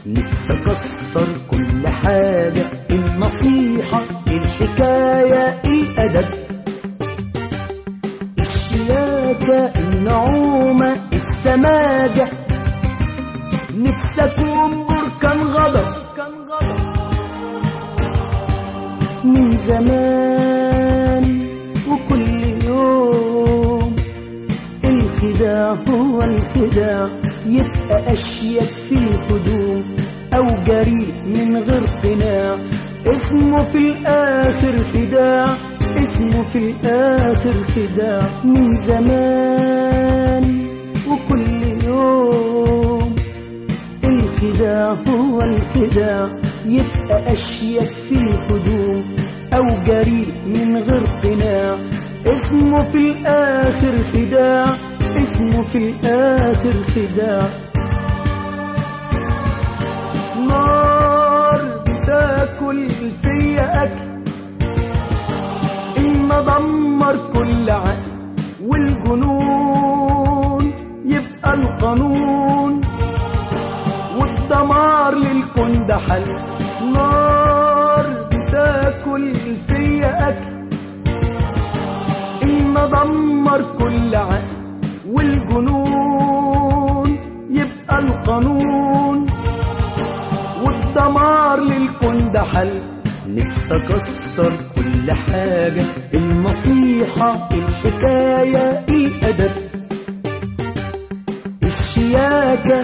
نفسي اكسر كل حاجة النصيحة الحكاية الأدب الشياكة النعومة السماجة نفسي أكون بركان غضب من زمان وكل يوم الخداع هو الخداع يبقى أشيك في الهدوم أو جريء من غير قناع اسمه في الآخر خداع اسمه في الآخر خداع من زمان وكل يوم الخداع هو الخداع يبقى أشيك في الهدوم أو جريء من غير قناع اسمه في الآخر خداع اسمه في الآخر خداع نار بتاكل فيا أكل إن دمر كل عقل والجنون يبقى القانون والدمار للكون ده حل نار بتاكل فيا أكل إن دمر كل عقل والجنون يبقى القانون والدمار للكون ده حل نفسي اكسر كل حاجة النصيحة الحكاية الأدب الشياكة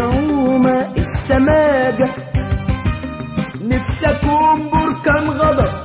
النعومة السماجة نفسي أكون بركان غضب